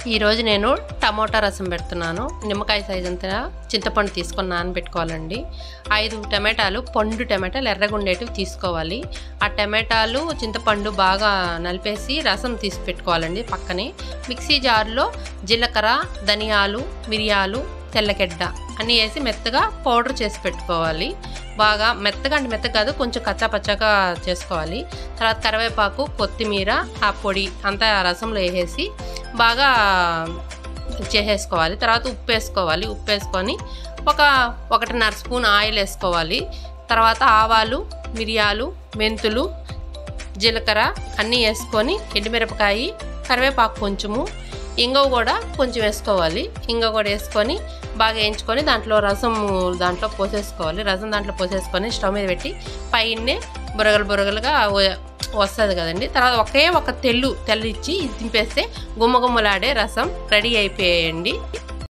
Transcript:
ఈరోజు నేను టమోటా రసం పెడుతున్నాను నిమ్మకాయ సైజ్ అంతా చింతపండు తీసుకొని నానబెట్టుకోవాలండి ఐదు టమాటాలు పండు టమాటాలు ఎర్రగుండేటివి తీసుకోవాలి ఆ టమాటాలు చింతపండు బాగా నలిపేసి రసం తీసి పెట్టుకోవాలండి పక్కనే మిక్సీ జార్లో జీలకర్ర ధనియాలు మిరియాలు తెల్లగడ్డ అన్నీ వేసి మెత్తగా పౌడర్ చేసి పెట్టుకోవాలి బాగా మెత్తగా అంటే మెత్తగా కాదు కొంచెం కచ్చా పచ్చగా చేసుకోవాలి తర్వాత కరివేపాకు కొత్తిమీర ఆ పొడి అంతా రసంలో వేసేసి బాగా చేసేసుకోవాలి తర్వాత ఉప్పు వేసుకోవాలి ఉప్పు వేసుకొని ఒక ఒకటిన్నర స్పూన్ ఆయిల్ వేసుకోవాలి తర్వాత ఆవాలు మిరియాలు మెంతులు జీలకర్ర అన్నీ వేసుకొని ఎండుమిరపకాయ కరివేపాకు కొంచెము ఇంగవ కూడా కొంచెం వేసుకోవాలి ఇంగవ కూడా వేసుకొని బాగా వేయించుకొని దాంట్లో రసం దాంట్లో పోసేసుకోవాలి రసం దాంట్లో పోసేసుకొని స్టవ్ మీద పెట్టి పైనే బురగలు బురగలుగా వస్తుంది కదండి తర్వాత ఒకే ఒక తెల్లు తెల్లు ఇచ్చి దింపేస్తే గుమ్మగుమ్మలాడే రసం రెడీ అయిపోయాయండి